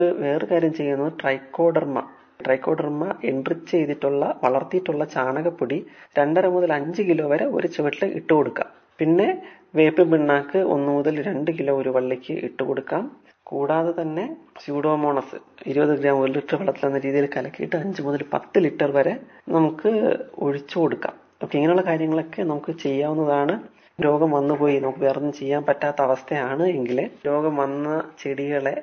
വേറെ കാര്യം ചെയ്യുന്നത് ട്രൈക്കോഡർമ ട്രൈക്കോഡർമ എൻറിച്ച് ചെയ്തിട്ടുള്ള വളർത്തിയിട്ടുള്ള ചാണകപ്പൊടി രണ്ടര മുതൽ അഞ്ച് കിലോ വരെ ഒരു ചുവട്ടിൽ ഇട്ട് കൊടുക്കാം പിന്നെ വേപ്പ് പിണ്ണാക്ക് ഒന്ന് മുതൽ രണ്ട് കിലോ ഒരു വള്ളിക്ക് ഇട്ട് കൊടുക്കാം കൂടാതെ തന്നെ സ്യൂഡോമോണസ് ഇരുപത് ഗ്രാം ഒരു ലിറ്റർ വെള്ളത്തിൽ എന്ന രീതിയിൽ കലക്കിയിട്ട് അഞ്ച് മുതൽ പത്ത് ലിറ്റർ വരെ നമുക്ക് ഒഴിച്ചു കൊടുക്കാം ഓക്കെ ഇങ്ങനെയുള്ള കാര്യങ്ങളൊക്കെ നമുക്ക് ചെയ്യാവുന്നതാണ് രോഗം വന്നുപോയി നമുക്ക് വേറെ ഒന്നും ചെയ്യാൻ പറ്റാത്ത അവസ്ഥയാണ് എങ്കിൽ രോഗം വന്ന ചെടികളെ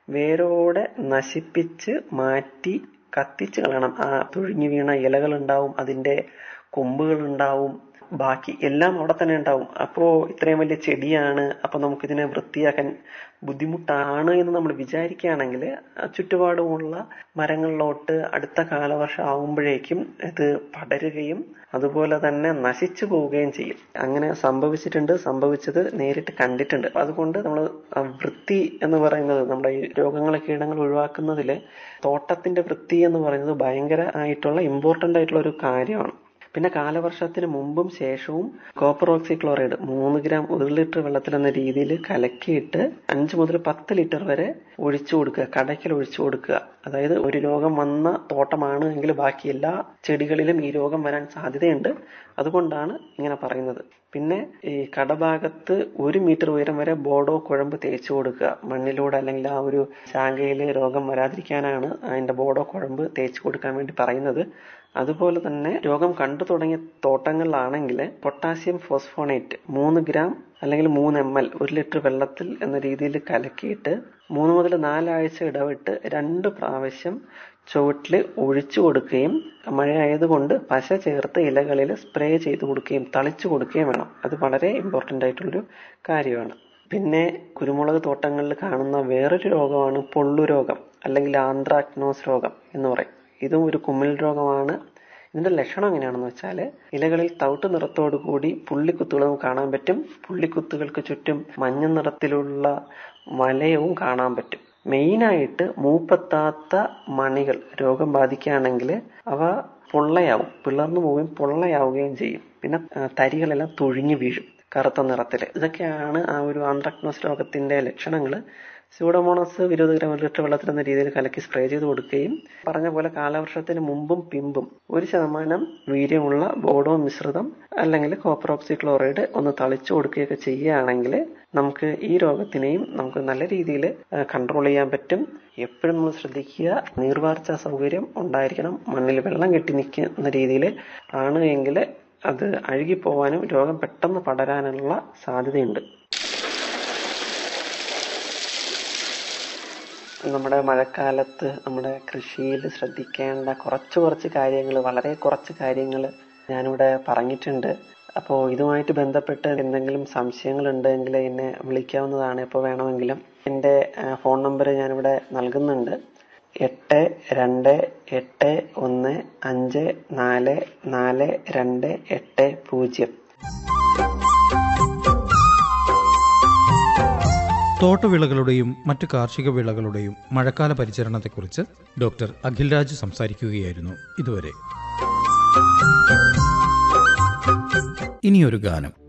വേരോടെ നശിപ്പിച്ച് മാറ്റി കത്തിച്ച് കളയണം ആ തുഴിഞ്ഞു വീണ ഇലകൾ ഉണ്ടാവും അതിന്റെ കൊമ്പുകൾ ഉണ്ടാവും ബാക്കി എല്ലാം അവിടെ തന്നെ ഉണ്ടാവും അപ്പോ ഇത്രയും വലിയ ചെടിയാണ് അപ്പൊ നമുക്കിതിനെ വൃത്തിയാക്കാൻ ബുദ്ധിമുട്ടാണ് എന്ന് നമ്മൾ വിചാരിക്കുകയാണെങ്കിൽ ചുറ്റുപാടുമുള്ള മരങ്ങളിലോട്ട് അടുത്ത കാലവർഷം ആവുമ്പോഴേക്കും ഇത് പടരുകയും അതുപോലെ തന്നെ നശിച്ചു പോവുകയും ചെയ്യും അങ്ങനെ സംഭവിച്ചിട്ടുണ്ട് സംഭവിച്ചത് നേരിട്ട് കണ്ടിട്ടുണ്ട് അതുകൊണ്ട് നമ്മൾ വൃത്തി എന്ന് പറയുന്നത് നമ്മുടെ ഈ രോഗങ്ങളെ കീടങ്ങൾ ഒഴിവാക്കുന്നതിൽ തോട്ടത്തിന്റെ വൃത്തി എന്ന് പറയുന്നത് ഭയങ്കര ആയിട്ടുള്ള ഇമ്പോർട്ടന്റ് ആയിട്ടുള്ള ഒരു കാര്യമാണ് പിന്നെ കാലവർഷത്തിന് മുമ്പും ശേഷവും കോപ്പർ ഓക്സിക്ലോറൈഡ് മൂന്ന് ഗ്രാം ഒരു ലിറ്റർ വെള്ളത്തിൽ എന്ന രീതിയിൽ കലക്കിയിട്ട് അഞ്ച് മുതൽ പത്ത് ലിറ്റർ വരെ ഒഴിച്ചു കൊടുക്കുക കടയ്ക്കൽ ഒഴിച്ചു കൊടുക്കുക അതായത് ഒരു രോഗം വന്ന തോട്ടമാണ് എങ്കിൽ ബാക്കി എല്ലാ ചെടികളിലും ഈ രോഗം വരാൻ സാധ്യതയുണ്ട് അതുകൊണ്ടാണ് ഇങ്ങനെ പറയുന്നത് പിന്നെ ഈ കടഭാഗത്ത് ഒരു മീറ്റർ ഉയരം വരെ ബോർഡോ കുഴമ്പ് തേച്ചു കൊടുക്കുക മണ്ണിലൂടെ അല്ലെങ്കിൽ ആ ഒരു ശാഖയിൽ രോഗം വരാതിരിക്കാനാണ് അതിന്റെ ബോർഡോ കുഴമ്പ് തേച്ചു കൊടുക്കാൻ വേണ്ടി പറയുന്നത് അതുപോലെ തന്നെ രോഗം കണ്ടു തുടങ്ങിയ തോട്ടങ്ങളിലാണെങ്കിൽ പൊട്ടാസ്യം ഫോസ്ഫോണേറ്റ് മൂന്ന് ഗ്രാം അല്ലെങ്കിൽ മൂന്ന് എം എൽ ഒരു ലിറ്റർ വെള്ളത്തിൽ എന്ന രീതിയിൽ കലക്കിയിട്ട് മൂന്ന് മുതൽ നാലാഴ്ച ഇടവിട്ട് രണ്ട് പ്രാവശ്യം ചുവട്ടിൽ ഒഴിച്ചു കൊടുക്കുകയും മഴയായതുകൊണ്ട് പശ ചേർത്ത് ഇലകളിൽ സ്പ്രേ ചെയ്ത് കൊടുക്കുകയും തളിച്ചു കൊടുക്കുകയും വേണം അത് വളരെ ഇമ്പോർട്ടൻ്റ് ആയിട്ടുള്ളൊരു കാര്യമാണ് പിന്നെ കുരുമുളക് തോട്ടങ്ങളിൽ കാണുന്ന വേറൊരു രോഗമാണ് പൊള്ളു രോഗം അല്ലെങ്കിൽ ആന്ത്രാക്നോസ് രോഗം എന്ന് പറയും ഇതും ഒരു കുമ്മിൽ രോഗമാണ് ഇതിന്റെ ലക്ഷണം എങ്ങനെയാണെന്ന് വെച്ചാൽ ഇലകളിൽ തവിട്ട് നിറത്തോടു കൂടി പുള്ളിക്കുത്തുകൾ നമുക്ക് കാണാൻ പറ്റും പുള്ളിക്കുത്തുകൾക്ക് ചുറ്റും മഞ്ഞ നിറത്തിലുള്ള വലയവും കാണാൻ പറ്റും മെയിനായിട്ട് മൂപ്പത്താത്ത മണികൾ രോഗം ബാധിക്കുകയാണെങ്കിൽ അവ പൊള്ളയാവും പിളർന്നു പോവുകയും പൊള്ളയാവുകയും ചെയ്യും പിന്നെ തരികളെല്ലാം തുഴിഞ്ഞു വീഴും കറുത്ത നിറത്തിൽ ഇതൊക്കെയാണ് ആ ഒരു ആന്ത്രക്നോസ് രോഗത്തിന്റെ ലക്ഷണങ്ങൾ സ്യൂഡോമോണസ് ഇരുപത് ഗ്രാം ഒരു ലിറ്റർ വെള്ളത്തിൽ എന്ന രീതിയിൽ കലക്കി സ്പ്രേ ചെയ്ത് കൊടുക്കുകയും പറഞ്ഞ പോലെ കാലവർഷത്തിന് മുമ്പും പിമ്പും ഒരു ശതമാനം വീര്യമുള്ള ബോഡോ മിശ്രിതം അല്ലെങ്കിൽ കോപ്പറോക്സി ക്ലോറൈഡ് ഒന്ന് തളിച്ചു കൊടുക്കുകയൊക്കെ ചെയ്യുകയാണെങ്കിൽ നമുക്ക് ഈ രോഗത്തിനെയും നമുക്ക് നല്ല രീതിയിൽ കൺട്രോൾ ചെയ്യാൻ പറ്റും എപ്പോഴും നമ്മൾ ശ്രദ്ധിക്കുക നീർവാർച്ച സൗകര്യം ഉണ്ടായിരിക്കണം മണ്ണിൽ വെള്ളം കെട്ടി നിൽക്കുന്ന രീതിയിൽ ആണ് എങ്കിൽ അത് അഴുകിപ്പോവാനും രോഗം പെട്ടെന്ന് പടരാനുള്ള സാധ്യതയുണ്ട് നമ്മുടെ മഴക്കാലത്ത് നമ്മുടെ കൃഷിയിൽ ശ്രദ്ധിക്കേണ്ട കുറച്ച് കുറച്ച് കാര്യങ്ങൾ വളരെ കുറച്ച് കാര്യങ്ങൾ ഞാനിവിടെ പറഞ്ഞിട്ടുണ്ട് അപ്പോൾ ഇതുമായിട്ട് ബന്ധപ്പെട്ട് എന്തെങ്കിലും സംശയങ്ങൾ ഉണ്ടെങ്കിൽ എന്നെ വിളിക്കാവുന്നതാണ് എപ്പോൾ വേണമെങ്കിലും എൻ്റെ ഫോൺ നമ്പർ ഞാനിവിടെ നൽകുന്നുണ്ട് എട്ട് രണ്ട് എട്ട് ഒന്ന് അഞ്ച് നാല് നാല് രണ്ട് എട്ട് പൂജ്യം തോട്ടവിളകളുടെയും മറ്റു കാർഷിക വിളകളുടെയും മഴക്കാല പരിചരണത്തെക്കുറിച്ച് ഡോക്ടർ അഖിൽരാജ് സംസാരിക്കുകയായിരുന്നു ഇതുവരെ ഇനിയൊരു ഗാനം